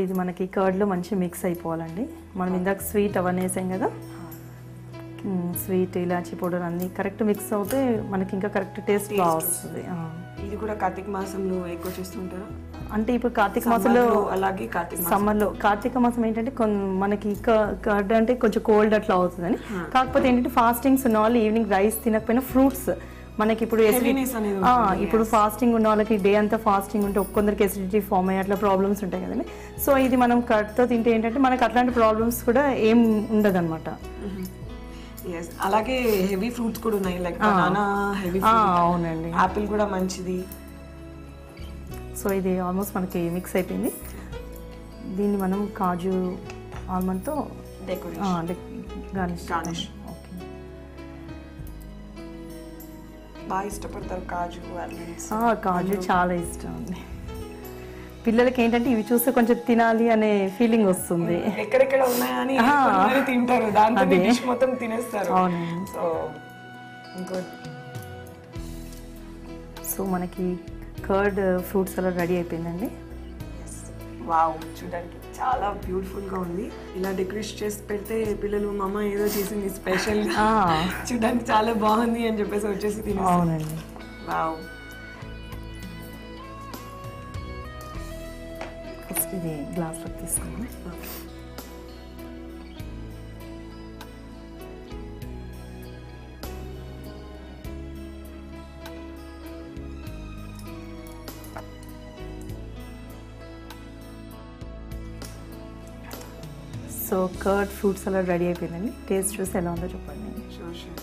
ఇది మనకి కర్డ్లో మంచి మిక్స్ అయిపోవాలండి మనం ఇందాక స్వీట్ అవన్నీ వేసాం కదా స్వీట్ ఇలాచీ పౌడర్ అన్నీ కరెక్ట్ మిక్స్ అవుతే మనకి ఇంకా కరెక్ట్ టేస్ట్ బాగా వస్తుంది ఆ. ఇది కూడా కార్తీక మాసంలో ఎక్కువ చేస్తుంటారా అంటే ఇప్పుడు కార్తీక మాసంలో Summer లో అలాగే కార్తీక మాసం సమ్మర్లో కార్తీక మాసం ఏంటంటే కొన్ మనకి కర్డ్ అంటే కొంచెం కోల్డ్ అట్లా అవుతుందని కాకపోతే ఏంటంటే ఫాస్టింగ్స్ ఉన్న వాళ్ళు ఈవినింగ్ రైస్ తినకపోయినా ఫ్రూట్స్ మనకి ఇప్పుడు acidity- Heaviness అనేది ఆ, ఉంటుంది, ఇప్పుడు ఫాస్టింగ్ ఉన్న వాళ్ళకి డే అంతా ఫాస్టింగ్ ఉంటే కొందరికి ఎసిడిటీ ఫామ్ అయ్యి అట్లా ప్రాబ్లమ్స్ ఉంటాయి కదండి సో ఇది మనం కట్తో తింటే ఏంటంటే మనకి అట్లాంటి ప్రాబ్లమ్స్ కూడా ఏం ఉండదు అనమాట ఎస్ అలాగే హెవీ ఫ్రూట్స్ కూడా ఉన్నాయి లైక్ బనానా హెవీ అవునండి యాపిల్ కూడా మంచిది సో ఇది ఆల్మోస్ట్ మనకి మిక్స్ అయిపోయింది దీన్ని మనం కాజు ఆల్మండ్తో డెకరేషన్ గార్నిష్ Garnish. ఓకే బాగా ఇష్టపడతారు కాజు ఆల్మండ్స్ ఆ, కాజు చాలా ఇష్టం అండి పిల్లలకి ఏంటంటే ఇవి చూస్తే కొంచెం తినాలి అనే ఫీలింగ్ వస్తుంది ఎక్కడెక్కడ ఉన్నాయా అని ఆ. కొంతమంది తింటారు దాంతో అదే. డిష్ మొత్తం తినేస్తారు అవునండి సో ఇంకో సో మనకి కర్డ్ ఫ్రూట్ సలాడ్ రెడీ అయిపోయిందండి వావ్ చూడడానికి చాలా బ్యూటిఫుల్ గా ఉంది ఇలా డెకరేట్ చేసి పెడితే పిల్లలు మా అమ్మ ఏదో చేసింది స్పెషల్ ఆ, చూడడానికి చాలా బాగుంది అని చెప్పేసి వచ్చేసి తినేస్తారు అవునండి వావ్ ఫస్ట్ ఇది గ్లాస్లోకి తీసుకున్నాం so curd fruit salad ready అయిపోయిందండి టేస్ట్ చూసి ఎలా ఉందో చెప్పండి షూర్ షూర్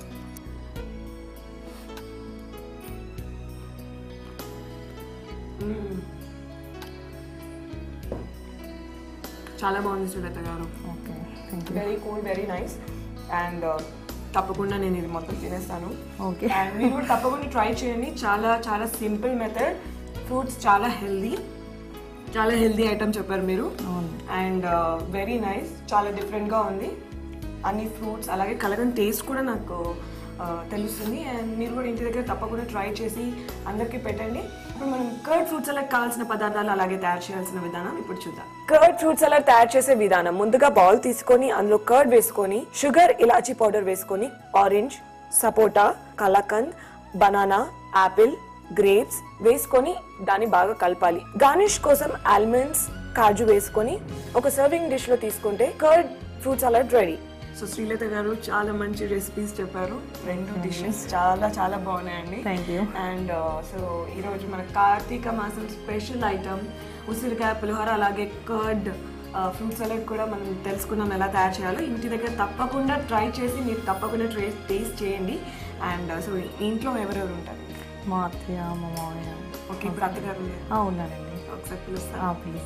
చాలా బాగుంది సులత గారు okay thank you very cool very nice and తప్పకుండా నేను ఇది మొత్తం తినేస్తాను ఓకే అండ్ మీరు కూడా తప్పకుండా ట్రై చేయండి చాలా చాలా సింపుల్ మెథడ్ ఫ్రూట్స్ చాలా హెల్దీ చాలా హెల్దీ ఐటమ్ చెప్పారు మీరు అవును అండ్ వెరీ నైస్ చాలా డిఫరెంట్గా ఉంది అన్ని ఫ్రూట్స్ అలాగే కలర్ అండ్ టేస్ట్ కూడా నాకు uh, తెలుస్తుంది అండ్ మీరు కూడా ఇంటి దగ్గర తప్పకుండా ట్రై చేసి అందరికీ పెట్టండి ఇప్పుడు మనం కర్డ్ ఫ్రూట్స్ అలా కావాల్సిన పదార్థాలు అలాగే తయారు చేయాల్సిన విధానం ఇప్పుడు చూద్దాం కర్డ్ ఫ్రూట్స్ అలా తయారు చేసే విధానం ముందుగా బౌల్ తీసుకొని అందులో కర్డ్ వేసుకొని షుగర్ ఇలాచీ పౌడర్ వేసుకొని ఆరెంజ్ సపోటా కలకంద్ బనానా యాపిల్ గ్రేప్స్ వేసుకొని దాన్ని బాగా కలపాలి గార్నిష్ కోసం ఆల్మండ్స్ కాజు వేసుకొని ఒక సర్వింగ్ డిష్ లో తీసుకుంటే curd fruit salad ready so Srilatha గారు చాలా మంచి రెసిపీస్ చెప్పారు రెండు డిషెస్ చాలా చాలా బాగున్నాయండి థ్యాంక్ యూ అండ్ సో ఈరోజు మన కార్తీక మాసం స్పెషల్ ఐటమ్ ఉసిరికాయ పులిహోర అలాగే కర్డ్ ఫ్రూట్ సలాడ్ కూడా మనం తెలుసుకున్నాం ఎలా తయారు చేయాలో ఇంటి దగ్గర తప్పకుండా ట్రై చేసి మీరు తప్పకుండా ట్రే టేస్ట్ చేయండి అండ్ సో ఇంట్లో ఎవరెవరు ఉంటారు మా అత్తయ్య మా మామయ్య ఓకే ఇప్పుడు అత్తగారు లేరు. ఆ, ఉన్నారండి ఒకసారి పిలుస్తాను ప్లీజ్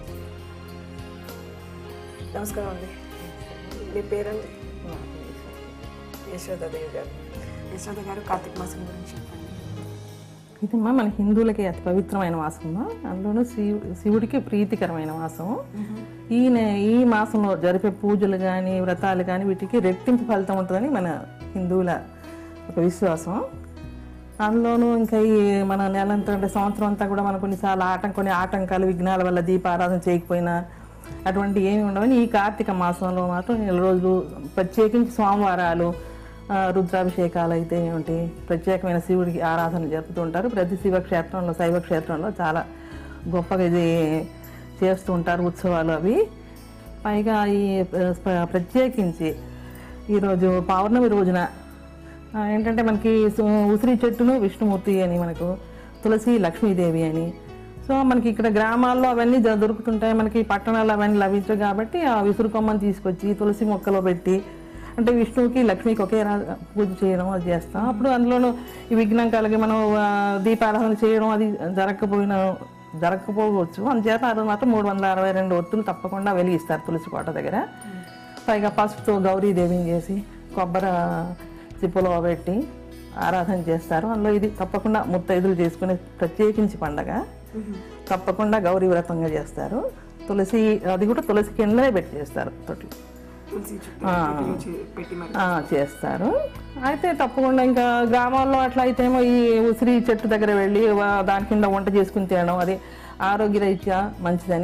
నమస్కారం అండి మీ పేరండి యశోదాదేవి గారు యశోద గారు కార్తీక మాసం గురించి చెప్పండి ఇదమ్మా మన హిందువులకి అతి పవిత్రమైన మాసము అందులోనూ శివు శివుడికి ప్రీతికరమైన మాసం ఈ నె- ఈ మాసంలో జరిపే పూజలు కానీ వ్రతాలు కానీ వీటికి రెట్టింపు ఫలితం ఉంటుందని మన హిందువుల ఒక విశ్వాసం అందులోనూ ఇంకా ఈ మన నెలంతా అంటే సంవత్సరం అంతా కూడా మన కొన్నిసార్లు ఆటం కొన్ని ఆటంకాలు విఘ్నాల వల్ల దీపారాధన చేయకపోయినా అటువంటి ఏమి ఉండవని ఈ కార్తీక మాసంలో మాత్రం నెల రోజులు ప్రత్యేకించి సోమవారాలు ఆ, రుద్రాభిషేకాలు అయితే ఏమిటి ప్రత్యేకమైన శివుడికి ఆరాధన జరుపుతూ ఉంటారు ప్రతి శివ క్షేత్రంలో శైవ క్షేత్రంలో చాలా గొప్పగా ఇది చేస్తూ ఉంటారు ఉత్సవాలు అవి పైగా ఈ ప్ర- ప్రత్యేకించి ఈరోజు పౌర్ణమి రోజున ఆ, ఏంటంటే మనకి సు- ఉసిరి చెట్టును విష్ణుమూర్తి అని మనకు తులసి లక్ష్మీదేవి అని సో మనకి ఇక్కడ గ్రామాల్లో అవన్నీ ద- దొరుకుతుంటాయి మనకి పట్టణాలు అవన్నీ లభించవు కాబట్టి ఆ విసురు కొమ్మని తీసుకొచ్చి తులసి మొక్కలో పెట్టి అంటే విష్ణువుకి లక్ష్మికి ఒకే రా- పూజ చేయడం అది చేస్తాం అప్పుడు అందులోనూ ఈ విఘ్నం కలిగి మనం ఆ, దీపారాధన చేయడం అది జరగకపోయినా జరగకపోవచ్చు అందుచేత ఆ రోజు మాత్రం మూడు వందల అరవై రెండు ఒత్తులు తప్పకుండా వెలిగిస్తారు తులసి కోట దగ్గర పైగా పసుపుతో గౌరీదేవిని చేసి కొబ్బరి చిప్పలో పెట్టి ఆరాధన చేస్తారు అందులో ఇది తప్పకుండా ముత్తైదులు చేసుకునే ప్రత్యేకించి పండగ తప్పకుండా గౌరీ వ్రతంగా చేస్తారు తులసి అది కూడా తులసి కిందనే పెట్టి చేస్తారు తొట్లు తులసి చుట్టూ ఆ. పెట్టిలో చే- పెట్టి మరి ఆ, చేస్తారు అయితే తప్పకుండా ఇంకా గ్రామాల్లో అట్లా అయితేమో ఈ ఉసిరి చెట్టు దగ్గర వెళ్ళి వా- దాని కింద వంట చేసుకుని తినడం అది ఆరోగ్యరీత్యా మంచిదని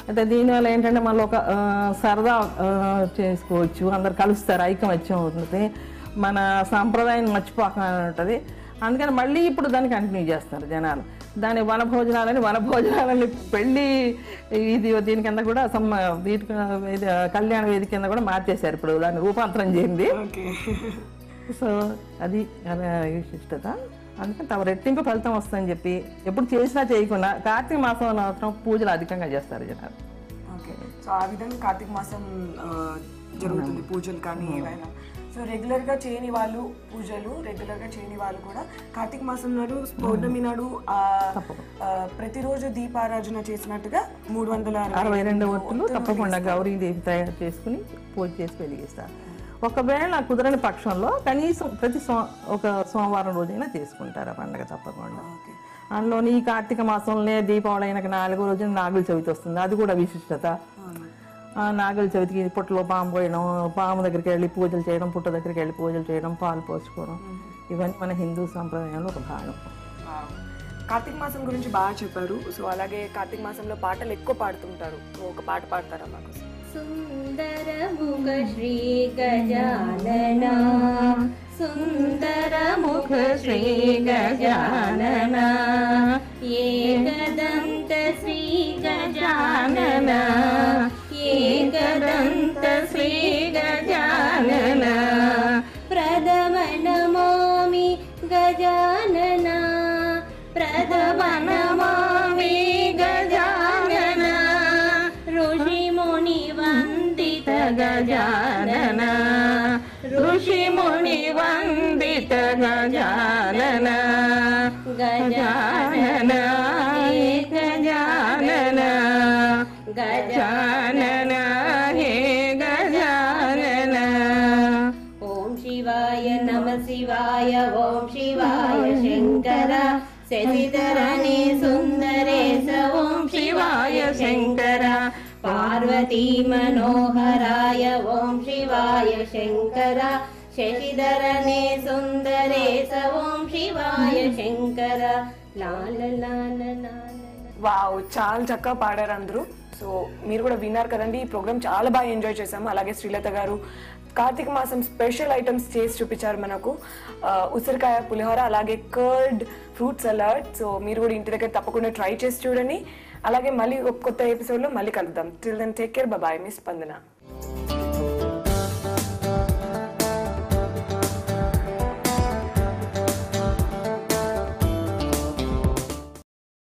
అంటే దీనివల్ల ఏంటంటే మళ్ళీ ఒక ఆ, సరదా ఆ, చేసుకోవచ్చు అందరు కలుస్తారు ఐకమత్యం అవుతుంది మన సాంప్రదాయం మర్చిపోకుండా ఉంటుంది అందుకని మళ్ళీ ఇప్పుడు దాన్ని కంటిన్యూ చేస్తారు జనాలు దాని వన భోజనాలని వన భోజనాలని పెళ్ళి ఇది దీని కింద కూడా సమ్మ వీటి ఇది కళ్యాణ వేదిక కింద కూడా మార్చేశారు ఇప్పుడు దాన్ని రూపాంతరం చేయండి ఓకే సో అది అలా విశిష్టత అందుకని తమ రెట్టింపు ఫలితం వస్తుందని చెప్పి ఎప్పుడు చేసినా చేయకుండా కార్తీక మాసంలో మాత్రం పూజలు అధికంగా చేస్తారు జనాలు ఓకే సో ఆ విధంగా కార్తీక మాసం ఆ, జరుగుతుంది పూజలు కానీ ఏవైనా సో రెగ్యులర్ గా చేయని వాళ్ళు పూజలు రెగ్యులర్ గా చేయని వాళ్ళు కూడా కార్తీక మాసం నాడు పౌర్ణమి నాడు ఆ, ఆ, ప్రతిరోజు దీపారాధన చేసినట్టుగా మూడు వందల అరవై రెండు ఒత్తులు తప్పకుండా గౌరీదేవి తయారు చేసుకుని పూజ చేసి వెలిగిస్తారు ఒకవేళ కుదరని పక్షంలో కనీసం ప్రతి సో ఒక సోమవారం రోజైనా చేసుకుంటారు ఆ పండగ తప్పకుండా అందులోని ఈ కార్తీక మాసంలో దీపావళి అయినాక నాలుగో రోజున నాగుల చవితి వస్తుంది అది కూడా విశిష్టత ఆ నాగుల చవితికి పుట్టలో పాము పోయడం పాము దగ్గరికి వెళ్ళి పూజలు చేయడం పుట్ట దగ్గరికి వెళ్ళి పూజలు చేయడం పాలు పోసుకోవడం ఇవన్నీ మన హిందూ సాంప్రదాయంలో ఒక భాగం వావ్. కార్తీక మాసం గురించి బాగా చెప్పారు సో అలాగే కార్తీక మాసంలో పాటలు ఎక్కువ పాడుతుంటారు సో ఒక పాట పాడతారా మాకు సుందరముఖ శ్రీ గజానన సుందరముఖ శ్రీ గజానన ఏకదంత శ్రీ గజానన ఏకదంత శ్రీ గజానన ప్రథమ నమామి గజానన ప్రథమ నమామి గజానన ఋషిముని వందిత గజానన ఋషిముని వందిత గజానన గజానన హే గజానన గజానన హే గజానన ఓం శివాయ నమ శివాయ ఓం శివాయ శంకర శశిధరణి సుందరేశ ఓం శివాయ శంకర పార్వతీ మనోహరాయ ఓం శివాయ శంకర శశిధరణే సుందరేశ ఓం శివాయ శంకర లాల లాల లాల వావ్ చాలా చక్కగా పాడారు అందరూ సో మీరు కూడా విన్నారు కదండి ఈ ప్రోగ్రామ్ చాలా బాగా ఎంజాయ్ చేసాము అలాగే శ్రీలత గారు కార్తీక మాసం స్పెషల్ ఐటమ్స్ చేసి చూపించారు మనకు ఆ, ఉసిరికాయ పులిహోర అలాగే కర్డ్ ఫ్రూట్ సలాడ్ సో మీరు కూడా ఇంటి దగ్గర తప్పకుండా ట్రై చేసి చూడండి అలాగే మళ్ళీ ఒక కొత్త ఎపిసోడ్లో మళ్ళీ కలుద్దాం till then take care bye miss స్పందన